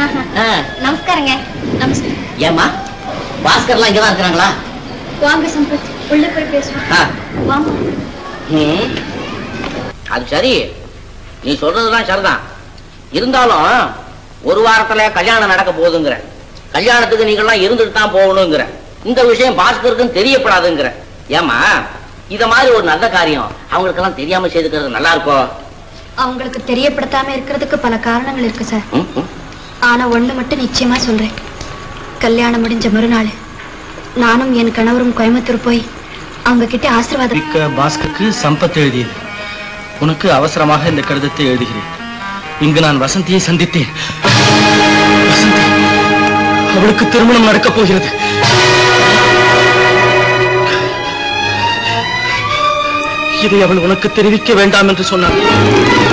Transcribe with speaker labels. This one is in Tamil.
Speaker 1: ஆ,
Speaker 2: நமஸ்காரங்க நமஸ்காரம்
Speaker 1: ஏம்மா பாஸ்கர்லாம் இங்கதான் இருக்கிறாங்களா
Speaker 2: வாங்க சம்பத் உள்ள போய் பேசுவோம்
Speaker 1: ஆ,
Speaker 2: வாங்க
Speaker 1: ம். அது சரி நீ சொல்றதுதான் சரிதான் இருந்தாலும் ஒரு வாரத்துல கல்யாணம் நடக்க போகுதுங்கிற கல்யாணத்துக்கு நீங்கெல்லாம் இருந்துட்டு தான் போகணுங்கிற இந்த விஷயம் பாஸ்கருக்கும் தெரியப்படாதுங்கிற ஏமா இத மாதிரி ஒரு நல்ல காரியம் அவங்களுக்கெல்லாம் தெரியாம செய்துக்கிறது நல்லா இருக்கும்
Speaker 2: அவங்களுக்கு தெரியப்படுத்தாம இருக்கிறதுக்கு பல காரணங்கள் இருக்கு சார்
Speaker 1: ம், ம்.
Speaker 2: ஆனா ஒண்ணு மட்டும் நிச்சயமா சொல்றேன் கல்யாணம் முடிஞ்ச மறுநாள் நானும் என் கணவரும் கோயம்புத்தூர் போய் அவங்க கிட்ட ஆசீர்வாதம்
Speaker 3: மிக்க பாஸ்கருக்கு சம்பத் எழுதியது உனக்கு அவசரமாக இந்த கடிதத்தை எழுதுகிறேன் இங்கு நான் வசந்தியை சந்தித்தேன் வசந்தி அவளுக்கு திருமணம் நடக்கப் போகிறது இதை அவள் உனக்கு தெரிவிக்க வேண்டாம் என்று சொன்னாள்